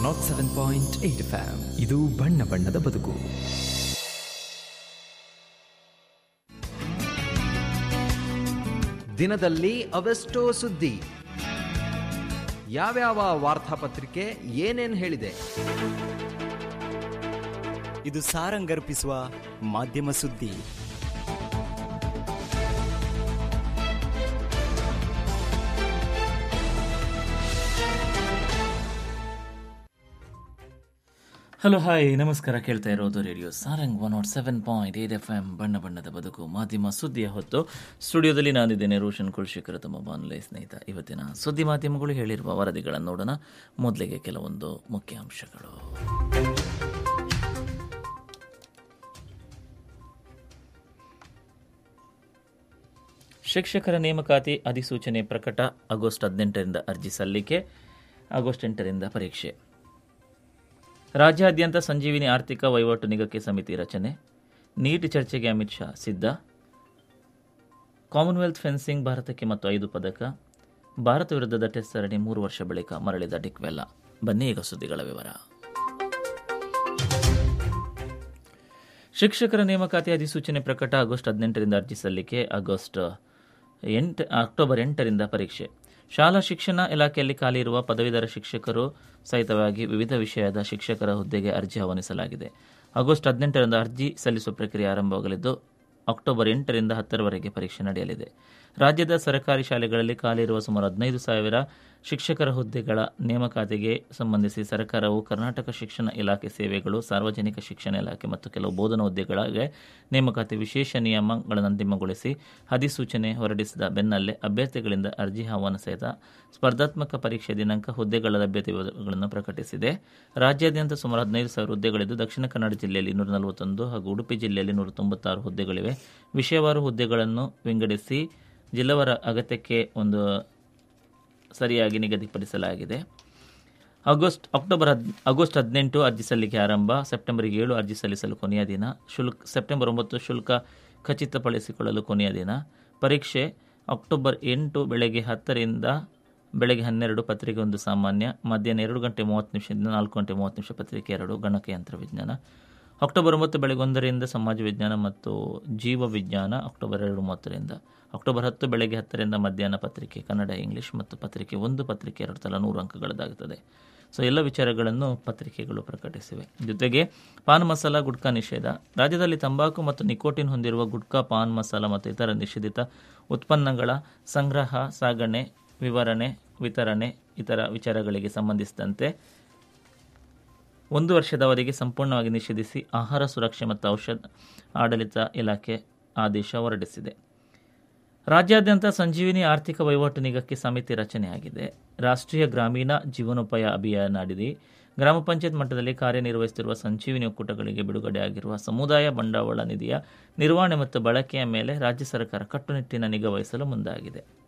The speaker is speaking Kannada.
one not seven point eight FM ಇದು ಬಣ್ಣ ಬಣ್ಣದ ಬದುಕು ದಿನದಲ್ಲಿ ಅವೆಷ್ಟೋ ಸುದ್ದಿ ಯಾವ್ಯಾವ ವಾರ್ತಾಪತ್ರಿಕೆ ಏನೇನ್ ಹೇಳಿದೆ ಇದು ಸಾರಂಗರ್ಪಿಸುವ ಮಾಧ್ಯಮ ಸುದ್ದಿ ಹಲೋ ಹಾಯ್ ನಮಸ್ಕಾರ ಕೇಳ್ತಾ ಇರೋದು radio Sarang one not seven point eight F M ಬಣ್ಣ ಬಣ್ಣದ ಬದುಕು ಮಾಧ್ಯಮ ಸುದ್ದಿಯ ಹೊತ್ತು ಸ್ಟುಡಿಯೋದಲ್ಲಿ ನಾನಿದ್ದೇನೆ ರೋಷನ್ ಕುಲ್ಶೇಖರ ತಮ್ಮ ಬಾನುಲೆ ಸ್ನೇಹಿತ ಇವತ್ತಿನ ಸುದ್ದಿ ಮಾಧ್ಯಮಗಳು ಹೇಳಿರುವ ವರದಿಗಳನ್ನು ನೋಡೋಣ ಮೊದಲಿಗೆ ಕೆಲವೊಂದು ಮುಖ್ಯ ಅಂಶಗಳು ಶಿಕ್ಷಕರ ನೇಮಕಾತಿ ಅಧಿಸೂಚನೆ ಪ್ರಕಟ ಆಗಸ್ಟ್ ಹದಿನೆಂಟರಿಂದ ಅರ್ಜಿ ಸಲ್ಲಿಕೆ ಆಗಸ್ಟ್ ಎಂಟರಿಂದ ಪರೀಕ್ಷೆ ರಾಜ್ಯಾದ್ಯಂತ ಸಂಜೀವಿನಿ ಆರ್ಥಿಕ ವಹಿವಾಟು ನಿಗಕ್ಕೆ ಸಮಿತಿ ರಚನೆ ನೀಟ್ ಚರ್ಚೆಗೆ ಅಮಿತ್ ಶಾ ಸಿದ್ಧ ಕಾಮನ್ವೆಲ್ತ್ ಫೆನ್ಸಿಂಗ್ ಭಾರತಕ್ಕೆ ಮತ್ತು ಐದು ಪದಕ ಭಾರತ ವಿರುದ್ಧದ ಟೆಸ್ಟ್ ಸರಣಿ ಮೂರು ವರ್ಷ ಬಳಿಕ ಮರಳಿದ ಡಿಕ್ವೆಲ್ಲ ಬನ್ನಿ ಈಗ ಸುದ್ದಿಗಳ ವಿವರ ಶಿಕ್ಷಕರ ನೇಮಕಾತಿ ಅಧಿಸೂಚನೆ ಪ್ರಕಟ ಆಗಸ್ಟ್ ಹದಿನೆಂಟರಿಂದ ಅರ್ಜಿ ಸಲ್ಲಿಕೆ ಆಗಸ್ಟ್ ಎಂಟು ಅಕ್ಟೋಬರ್ ಎಂಟರಿಂದ ಪರೀಕ್ಷೆ ಶಾಲಾ ಶಿಕ್ಷಣ ಇಲಾಖೆಯಲ್ಲಿ ಖಾಲಿ ಇರುವ ಪದವೀಧರ ಶಿಕ್ಷಕರು ಸಹಿತವಾಗಿ ವಿವಿಧ ವಿಷಯದ ಶಿಕ್ಷಕರ ಹುದ್ದೆಗೆ ಅರ್ಜಿ ಆಹ್ವಾನಿಸಲಾಗಿದೆ ಆಗಸ್ಟ್ ಹದಿನೆಂಟರಿಂದ ಅರ್ಜಿ ಸಲ್ಲಿಸುವ ಪ್ರಕ್ರಿಯೆ ಆರಂಭವಾಗಲಿದ್ದು ಅಕ್ಟೋಬರ್ ಎಂಟರಿಂದ ಹತ್ತರವರೆಗೆ ಪರೀಕ್ಷೆ ನಡೆಯಲಿದೆ ರಾಜ್ಯದ ಸರ್ಕಾರಿ ಶಾಲೆಗಳಲ್ಲಿ ಖಾಲಿ ಇರುವ ಸುಮಾರು ಹದಿನೈದು ಸಾವಿರ ಶಿಕ್ಷಕರ ಹುದ್ದೆಗಳ ನೇಮಕಾತಿಗೆ ಸಂಬಂಧಿಸಿ ಸರ್ಕಾರವು ಕರ್ನಾಟಕ ಶಿಕ್ಷಣ ಇಲಾಖೆ ಸೇವೆಗಳು ಸಾರ್ವಜನಿಕ ಶಿಕ್ಷಣ ಇಲಾಖೆ ಮತ್ತು ಕೆಲವು ಬೋಧನಾ ಹುದ್ದೆಗಳಿಗೆ ನೇಮಕಾತಿ ವಿಶೇಷ ನಿಯಮಗಳನ್ನು ಅಂತಿಮಗೊಳಿಸಿ ಅಧಿಸೂಚನೆ ಹೊರಡಿಸಿದ ಬೆನ್ನಲ್ಲೇ ಅಭ್ಯರ್ಥಿಗಳಿಂದ ಅರ್ಜಿ ಆಹ್ವಾನ ಸಹಿತ ಸ್ಪರ್ಧಾತ್ಮಕ ಪರೀಕ್ಷೆ ದಿನಾಂಕ ಹುದ್ದೆಗಳ ಲಭ್ಯತೆಗಳನ್ನು ಪ್ರಕಟಿಸಿದೆ ರಾಜ್ಯಾದ್ಯಂತ ಸುಮಾರು ಹದಿನೈದು ಸಾವಿರ ಹುದ್ದೆಗಳಿದ್ದು ದಕ್ಷಿಣ ಕನ್ನಡ ಜಿಲ್ಲೆಯಲ್ಲಿ ಇನ್ನೂರ ನಲವತ್ತೊಂದು ಹಾಗೂ ಉಡುಪಿ ಜಿಲ್ಲೆಯಲ್ಲಿ ನೂರ ತೊಂಬತ್ತಾರು ಹುದ್ದೆಗಳಿವೆ ವಿಷಯವಾರು ಹುದ್ದೆಗಳನ್ನು ವಿಂಗಡಿಸಿ ಜಿಲ್ಲವರ ಅಗತ್ಯಕ್ಕೆ ಒಂದು ಸರಿಯಾಗಿ ನಿಗದಿಪಡಿಸಲಾಗಿದೆ ಆಗಸ್ಟ್ ಅಕ್ಟೋಬರ್ ಹದ್ ಆಗಸ್ಟ್ ಹದಿನೆಂಟು ಅರ್ಜಿ ಸಲ್ಲಿಕೆ ಆರಂಭ ಸೆಪ್ಟೆಂಬರ್ ಏಳು ಅರ್ಜಿ ಸಲ್ಲಿಸಲು ಕೊನೆಯ ದಿನ ಶುಲ್ಕ ಸೆಪ್ಟೆಂಬರ್ ಒಂಬತ್ತು ಶುಲ್ಕ ಖಚಿತಪಡಿಸಿಕೊಳ್ಳಲು ಕೊನೆಯ ದಿನ ಪರೀಕ್ಷೆ ಅಕ್ಟೋಬರ್ ಎಂಟು ಬೆಳಗ್ಗೆ ಹತ್ತರಿಂದ ಬೆಳಗ್ಗೆ ಹನ್ನೆರಡು ಪತ್ರಿಕೆ ಒಂದು ಸಾಮಾನ್ಯ ಮಧ್ಯಾಹ್ನ ಎರಡು ಗಂಟೆ ಮೂವತ್ತು ನಿಮಿಷದಿಂದ ನಾಲ್ಕು ಗಂಟೆ ಮೂವತ್ತು ನಿಮಿಷ ಪತ್ರಿಕೆ ಎರಡು ಗಣಕಯಂತ್ರ ವಿಜ್ಞಾನ ಅಕ್ಟೋಬರ್ ಒಂಬತ್ತು ಬೆಳಗ್ಗೆ ಒಂದರಿಂದ ಸಮಾಜ ವಿಜ್ಞಾನ ಮತ್ತು ಜೀವ ವಿಜ್ಞಾನ ಅಕ್ಟೋಬರ್ ಎರಡು ಮೂವತ್ತರಿಂದ ಅಕ್ಟೋಬರ್ ಹತ್ತು ಬೆಳಗ್ಗೆ ಹತ್ತರಿಂದ ಮಧ್ಯಾಹ್ನ ಪತ್ರಿಕೆ ಕನ್ನಡ ಇಂಗ್ಲಿಷ್ ಮತ್ತು ಪತ್ರಿಕೆ ಒಂದು ಪತ್ರಿಕೆ ಎರಡು ತಲಾ ನೂರು ಅಂಕಗಳದ್ದಾಗುತ್ತದೆ ಸೊ ಎಲ್ಲ ವಿಚಾರಗಳನ್ನು ಪತ್ರಿಕೆಗಳು ಪ್ರಕಟಿಸಿವೆ ಜೊತೆಗೆ ಪಾನ್ ಮಸಾಲ ಗುಟ್ಕಾ ನಿಷೇಧ ರಾಜ್ಯದಲ್ಲಿ ತಂಬಾಕು ಮತ್ತು ನಿಕೋಟಿನ್ ಹೊಂದಿರುವ ಗುಟ್ಕಾ ಪಾನ್ ಮಸಾಲ ಮತ್ತು ಇತರ ನಿಷೇಧಿತ ಉತ್ಪನ್ನಗಳ ಸಂಗ್ರಹ ಸಾಗಣೆ ವಿವರಣೆ ವಿತರಣೆ ಇತರ ವಿಚಾರಗಳಿಗೆ ಸಂಬಂಧಿಸಿದಂತೆ ಒಂದು ವರ್ಷದವರೆಗೆ ಸಂಪೂರ್ಣವಾಗಿ ನಿಷೇಧಿಸಿ ಆಹಾರ ಸುರಕ್ಷೆ ಮತ್ತು ಔಷಧ ಆಡಳಿತ ಇಲಾಖೆ ಆದೇಶ ಹೊರಡಿಸಿದೆ ರಾಜ್ಯಾದ್ಯಂತ ಸಂಜೀವಿನಿ ಆರ್ಥಿಕ ವಹಿವಾಟು ನಿಗಕ್ಕೆ ಸಮಿತಿ ರಚನೆಯಾಗಿದೆ ರಾಷ್ಟ್ರೀಯ ಗ್ರಾಮೀಣ ಜೀವನೋಪಾಯ ಅಭಿಯಾನ ಅಡಿಯಲ್ಲಿ ಗ್ರಾಮ ಪಂಚಾಯತ್ ಮಟ್ಟದಲ್ಲಿ ಕಾರ್ಯನಿರ್ವಹಿಸುತ್ತಿರುವ ಸಂಜೀವಿನಿ ಒಕ್ಕೂಟಗಳಿಗೆ ಬಿಡುಗಡೆಯಾಗಿರುವ ಸಮುದಾಯ ಬಂಡವಾಳ ನಿಧಿಯ ನಿರ್ವಹಣೆ ಮತ್ತು ಬಳಕೆಯ ಮೇಲೆ ರಾಜ್ಯ ಸರ್ಕಾರ ಕಟ್ಟುನಿಟ್ಟಿನ ನಿಗಾ ವಹಿಸಲು ಮುಂದಾಗಿದೆ